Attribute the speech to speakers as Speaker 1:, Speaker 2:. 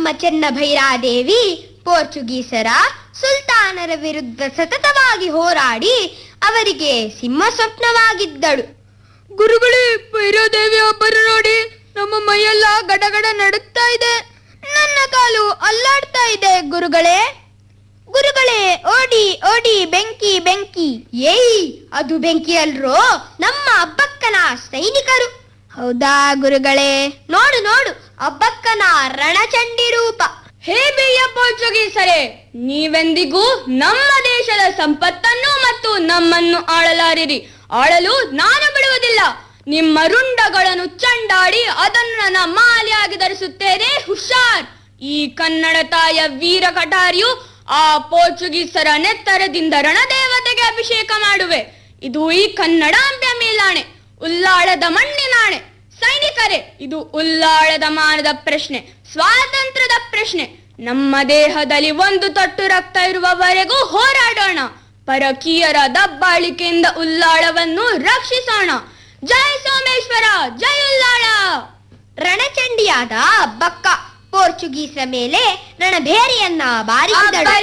Speaker 1: ಚೆನ್ನಭೈರಾದೇವಿ ಪೋರ್ಚುಗೀಸರ ಸುಲ್ತಾನರ ವಿರುದ್ಧ ಸತತವಾಗಿ ಹೋರಾಡಿ ಅವರಿಗೆ ಸಿಂಹ ಸ್ವಪ್ನವಾಗಿದ್ದಳು
Speaker 2: ಗುರುಗಳೇ ಭೈರದೇವಿ ಒಬ್ಬರು ನೋಡಿ ನಮ್ಮ ಮೈಯೆಲ್ಲ ಗಡಗಡ ನಡುಗ್ತಾ ಇದೆ
Speaker 1: ನನ್ನ ಕಾಲು ಅಲ್ಲಾಡ್ತಾ ಇದೆ ಗುರುಗಳೇ ಗುರುಗಳೇ ಓಡಿ ಓಡಿ ಬೆಂಕಿ ಬೆಂಕಿ ಏಯ್ ಅದು ಬೆಂಕಿ ಅಲ್ರೋ ನಮ್ಮ ಅಬ್ಬಕ್ಕನ ಸೈನಿಕರು ಹೌದಾ ಗುರುಗಳೇ ನೋಡು ನೋಡು ಅಬ್ಬಕ್ಕನ ರಣಚಂಡಿ ರೂಪ
Speaker 2: ಹೇ ಬೇಯ ಪೋರ್ಚುಗೀಸರೇ ನೀವೆಂದಿಗೂ ನಮ್ಮ ದೇಶದ ಸಂಪತ್ತನ್ನು ಮತ್ತು ನಮ್ಮನ್ನು ಆಳಲಾರಿರಿ ಆಳಲು ನಾನು ಬಿಡುವುದಿಲ್ಲ ನಿಮ್ಮ ರುಂಡಗಳನ್ನು ಚಂಡಾಡಿ ಅದನ್ನು ನನ್ನ ಮಾಲೆಯಾಗಿ ಧರಿಸುತ್ತೇನೆ ಹುಷಾರ್ ಈ ಕನ್ನಡ ತಾಯ ವೀರ ಕಟಾರಿಯು ಆ ಪೋರ್ಚುಗೀಸರ ನೆತ್ತರದಿಂದ ರಣದೇವತೆಗೆ ಅಭಿಷೇಕ ಮಾಡುವೆ ಇದು ಈ ಕನ್ನಡಾಂಬೆಯ ಮೇಲಾಣೆ ಉಲ್ಲಾಳದ ಮಣ್ಣಿನಾಣೆ ಸೈನಿಕರೇ ಇದು ಉಲ್ಲಾಳದ ಮಾನದ ಪ್ರಶ್ನೆ ಸ್ವಾತಂತ್ರ್ಯದ ಪ್ರಶ್ನೆ ನಮ್ಮ ದೇಹದಲ್ಲಿ ಒಂದು ತೊಟ್ಟು ರಕ್ತ ಇರುವವರೆಗೂ ಹೋರಾಡೋಣ ಪರಕೀಯರ ದಬ್ಬಾಳಿಕೆಯಿಂದ ಉಲ್ಲಾಳವನ್ನು ರಕ್ಷಿಸೋಣ ಜೈ ಸೋಮೇಶ್ವರ ಜೈ ಉಲ್ಲಾಳ
Speaker 1: ರಣಚಂಡಿಯಾದ ಅಬ್ಬಕ್ಕ ಪೋರ್ಚುಗೀಸರ ಮೇಲೆ ರಣಭೇರಿಯನ್ನ ಬಾರಿಸಿದಳು